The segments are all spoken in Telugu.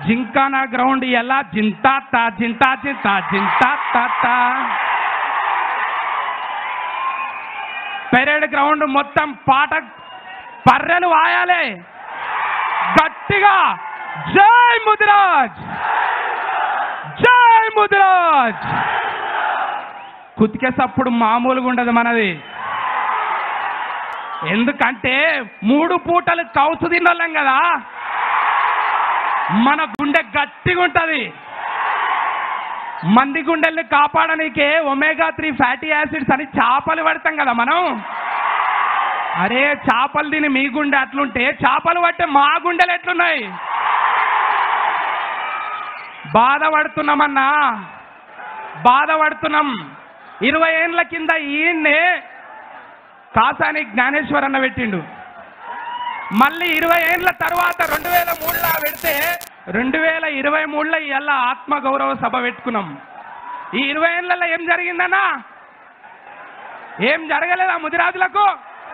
జింకానా గ్రౌండ్ ఎలా జింతా తా జింతా జింతా జింతా తా తా పెరేడ్ గ్రౌండ్ మొత్తం పాట పర్రెలు వాయాలి గట్టిగా జై ముదిరాజ్ జై ముదిరాజ్ కుతికే సప్పుడు మామూలుగా ఉండదు మనది ఎందుకంటే మూడు పూటలు కౌసు తిన్నోళ్ళం కదా మన గుండె గట్టిగా ఉంటది మంది గుండెల్ని కాపాడనీకే ఒమేగా త్రీ ఫ్యాటీ యాసిడ్స్ అని చేపలు పడతాం కదా మనం అరే చేపలు తిని మీ గుండె అట్లుంటే చేపలు పట్టే మా గుండెలు ఎట్లున్నాయి బాధపడుతున్నామన్నా బాధపడుతున్నాం ఇరవై ఏండ్ల కింద ఈయన్నే కాసాని జ్ఞానేశ్వర్ అన్న పెట్టిండు మళ్ళీ ఇరవై ఏండ్ల తర్వాత రెండు వేల మూడులో పెడితే రెండు వేల ఇరవై మూడులో ఇలా ఆత్మ గౌరవ సభ పెట్టుకున్నాం ఈ ఇరవై ఏళ్ళలో ఏం జరిగిందన్నా ఏం జరగలేదా ముదిరాజులకు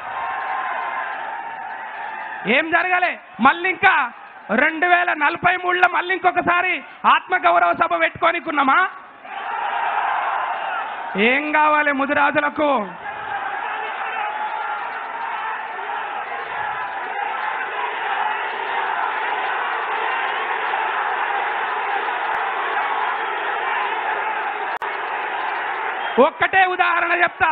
ఏం జరగలే మళ్ళీ ఇంకా రెండు వేల నలభై మూడులో మళ్ళీ ఇంకొకసారి ఆత్మ గౌరవ సభ పెట్టుకోనికున్నామా ఏం కావాలి ముదిరాజులకు ఒక్కటే ఉదాహరణ చెప్తా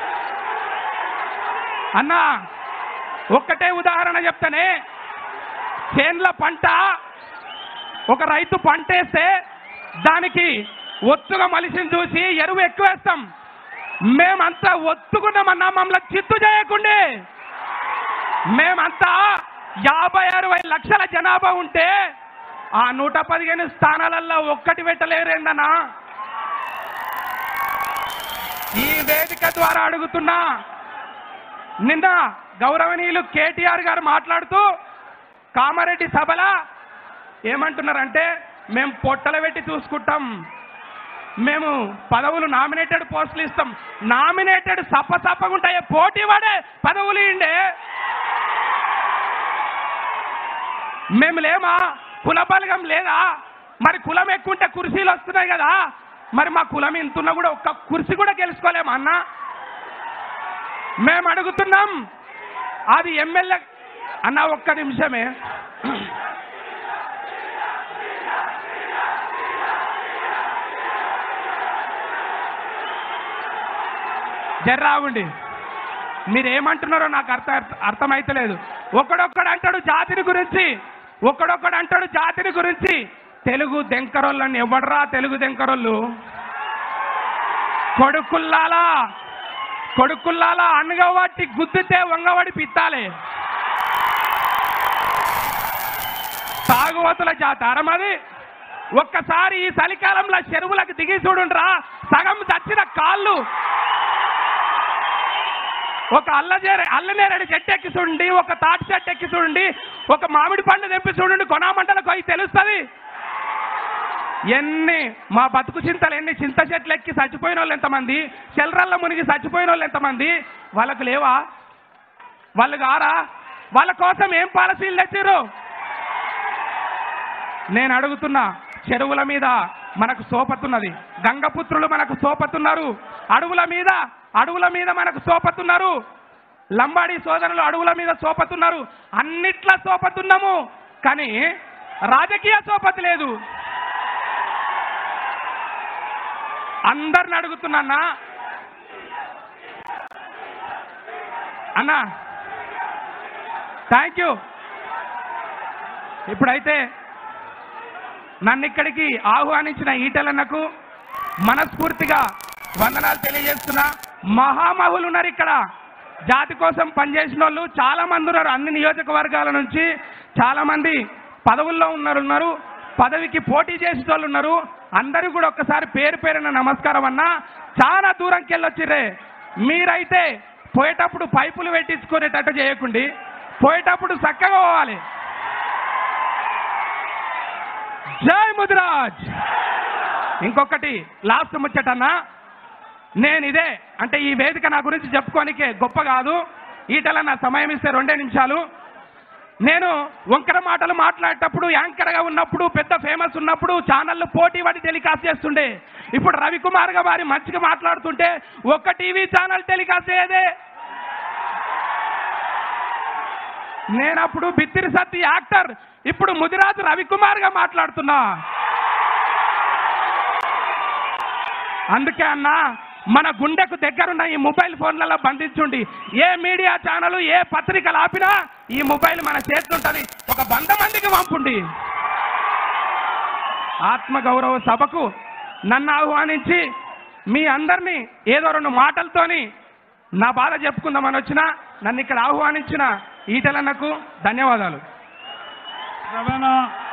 అన్నా ఒక్కటే ఉదాహరణ చెప్తానే చేన్ల పంట ఒక రైతు పంట వేస్తే దానికి ఒత్తుగా మలిసిని చూసి ఎరువు ఎక్కువ వేస్తాం మేమంతా ఒత్తుకున్నామన్నా మమ్మల్ని చిత్తు చేయకుండే మేమంతా యాభై అరవై లక్షల జనాభా ఉంటే ఆ నూట పదిహేను స్థానాలలో ఒక్కటి పెట్టలేరేందన్నా ఈ వేదిక ద్వారా అడుగుతున్నా నిన్న గౌరవనీయులు కేటీఆర్ గారు మాట్లాడుతూ కామారెడ్డి సభల ఏమంటున్నారంటే మేము పొట్టలు పెట్టి చూసుకుంటాం మేము పదవులు నామినేటెడ్ పోస్టులు ఇస్తాం నామినేటెడ్ సప్ప సప్పగా ఉంటాయి పోటీ పడే పదవులు ఇండే మేము లేమా కుల బలగం లేదా మరి కులం ఎక్కువ ఉంటే కుర్చీలు వస్తున్నాయి కదా మరి మా కులం ఇంతున్నా కూడా ఒక్క కుర్చీ కూడా గెలుచుకోలేమా అన్న మేము అడుగుతున్నాం అది ఎమ్మెల్యే అన్న ఒక్క నిమిషమే జర్రాగుండి మీరేమంటున్నారో నాకు అర్థ అర్థమైతలేదు ఒకడొక్కడు అంటాడు జాతిని గురించి ఒకడొక్కడు అంటాడు జాతిని గురించి తెలుగు దెంకరోళ్ళని ఎవడరా తెలుగు దెంకరోళ్ళు కొడుకుల్లాలా కొడుకుల్లాలా అనగవాటి గుద్దితే వంగవాడి పిత్తాలే తాగువతుల జాతారం అది ఒక్కసారి ఈ చలికాలంలో చెరువులకు దిగి చూడుండ్రా సగం చచ్చిన కాళ్ళు ఒక అల్లజేర అల్లనేరేడు చెట్టు ఎక్కి చూడండి ఒక తాటి చెట్టు ఎక్కి చూడండి ఒక మామిడి పండు తెంపి చూడండి కొనామంటలకు అవి తెలుస్తుంది ఎన్ని మా బతుకు చింతలు ఎన్ని చింత చెట్లు ఎక్కి చచ్చిపోయిన వాళ్ళు ఎంతమంది చెల్లరల్ల మునిగి చచ్చిపోయిన వాళ్ళు ఎంతమంది వాళ్ళకు లేవా వాళ్ళు కారా వాళ్ళ కోసం ఏం పాలసీలు తెచ్చారు నేను అడుగుతున్నా చెరువుల మీద మనకు సోపతున్నది గంగపుత్రులు మనకు సోపతున్నారు అడవుల మీద అడవుల మీద మనకు సోపతున్నారు లంబాడి సోదరులు అడవుల మీద సోపతున్నారు అన్నిట్ల సోపతున్నాము కానీ రాజకీయ సోపతి లేదు అందరిని అడుగుతున్నా అన్నా థ్యాంక్ యూ ఇప్పుడైతే నన్ను ఇక్కడికి ఆహ్వానించిన ఈటలన్నకు మనస్ఫూర్తిగా వందనాలు తెలియజేస్తున్నా మహామహులు ఉన్నారు ఇక్కడ జాతి కోసం పనిచేసిన వాళ్ళు చాలా మంది ఉన్నారు అన్ని నియోజకవర్గాల నుంచి చాలా మంది పదవుల్లో ఉన్నారు ఉన్నారు పదవికి పోటీ చేసే వాళ్ళు ఉన్నారు అందరూ కూడా ఒక్కసారి పేరు పేరున నమస్కారం అన్నా చాలా దూరంకి వెళ్ళొచ్చిర్రే మీరైతే పోయేటప్పుడు పైపులు పెట్టించుకునేటట్టు చేయకండి పోయేటప్పుడు చక్కగా పోవాలి జై ముదిరాజ్ ఇంకొకటి లాస్ట్ ముచ్చటన్నా నేను ఇదే అంటే ఈ వేదిక నా గురించి చెప్పుకోనికే గొప్ప కాదు ఈటల నా సమయం ఇస్తే రెండే నిమిషాలు నేను వంకర మాటలు మాట్లాడేటప్పుడు యాంకర్గా ఉన్నప్పుడు పెద్ద ఫేమస్ ఉన్నప్పుడు ఛానళ్ళు పోటీ పడి టెలికాస్ట్ చేస్తుండే ఇప్పుడు రవికుమార్ గా వారి మంచిగా మాట్లాడుతుంటే ఒక్క టీవీ ఛానల్ టెలికాస్ట్ అయ్యేదే నేనప్పుడు బిత్తిరి సత్తి యాక్టర్ ఇప్పుడు ముదిరాజు రవికుమార్ గా మాట్లాడుతున్నా అందుకే అన్నా మన గుండెకు దగ్గరున్న ఈ మొబైల్ ఫోన్లలో బంధించుండి ఏ మీడియా ఛానల్ ఏ పత్రికలు ఆపినా ఈ మొబైల్ మన చేతుంటది ఒక వంద మందికి పంపుండి ఆత్మగౌరవ సభకు నన్ను ఆహ్వానించి మీ అందరినీ ఏదో రెండు మాటలతోని నా బాధ చెప్పుకుందామని వచ్చిన నన్ను ఇక్కడ ఆహ్వానించిన ఈటలన్నకు ధన్యవాదాలు రవాణా